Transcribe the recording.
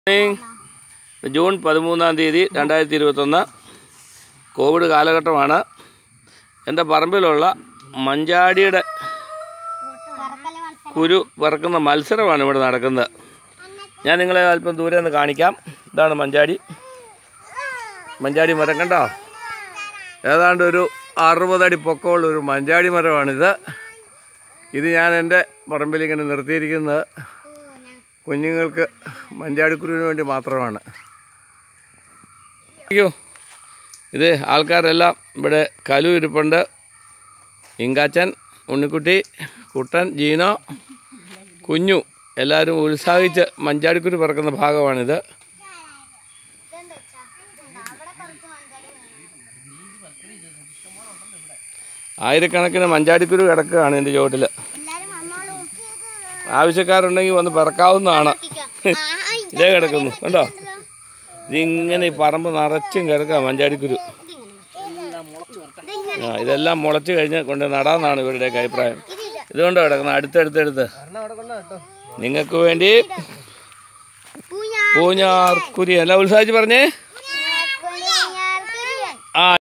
morning June പതിമൂന്നാം തീയതി രണ്ടായിരത്തി ഇരുപത്തൊന്ന് കോവിഡ് കാലഘട്ടമാണ് എൻ്റെ പറമ്പിലുള്ള മഞ്ചാടിയുടെ കുരു പറക്കുന്ന മത്സരമാണ് ഇവിടെ നടക്കുന്നത് ഞാൻ നിങ്ങളെ അല്പം ദൂരെ നിന്ന് കാണിക്കാം ഇതാണ് മഞ്ചാടി മഞ്ചാടി മരം കണ്ടോ ഏതാണ്ട് ഒരു അറുപതടി പൊക്കമുള്ള ഒരു മഞ്ചാടി മരമാണിത് ഇത് ഞാൻ എൻ്റെ പറമ്പിൽ ഇങ്ങനെ നിർത്തിയിരിക്കുന്നത് കുഞ്ഞുങ്ങൾക്ക് മഞ്ചാടിക്കുരുവിന് വേണ്ടി മാത്രമാണ് അയ്യോ ഇത് ആൾക്കാരെല്ലാം ഇവിടെ കലു ഇരിപ്പുണ്ട് ഇങ്കാച്ചൻ ഉണ്ണിക്കുട്ടി കുട്ടൻ ജീനോ കുഞ്ഞു എല്ലാവരും ഉത്സാഹിച്ച് മഞ്ചാടിക്കുരു പറക്കുന്ന ഭാഗമാണിത് ആയിരക്കണക്കിന് മഞ്ചാടിക്കുരു കിടക്കുകയാണ് എൻ്റെ ചോട്ടിൽ ആവശ്യക്കാരുണ്ടെങ്കിൽ വന്ന് പിറക്കാവുന്നതാണ് ഇതേ കിടക്കുന്നു കണ്ടോ ഇതിങ്ങനെ ഈ പറമ്പ് നിറച്ചും കിടക്കാം മഞ്ചാടിക്കുരു ആ ഇതെല്ലാം മുളച്ച് കഴിഞ്ഞ് കൊണ്ട് നടാന്നാണ് ഇവരുടെയൊക്കെ അഭിപ്രായം ഇതുകൊണ്ട് കിടക്കുന്നത് അടുത്തടുത്തടുത്ത് നിങ്ങൾക്ക് വേണ്ടി പൂഞ്ഞാർക്കുരി എല്ലാം ഉത്സാഹിച്ച് പറഞ്ഞേ ആ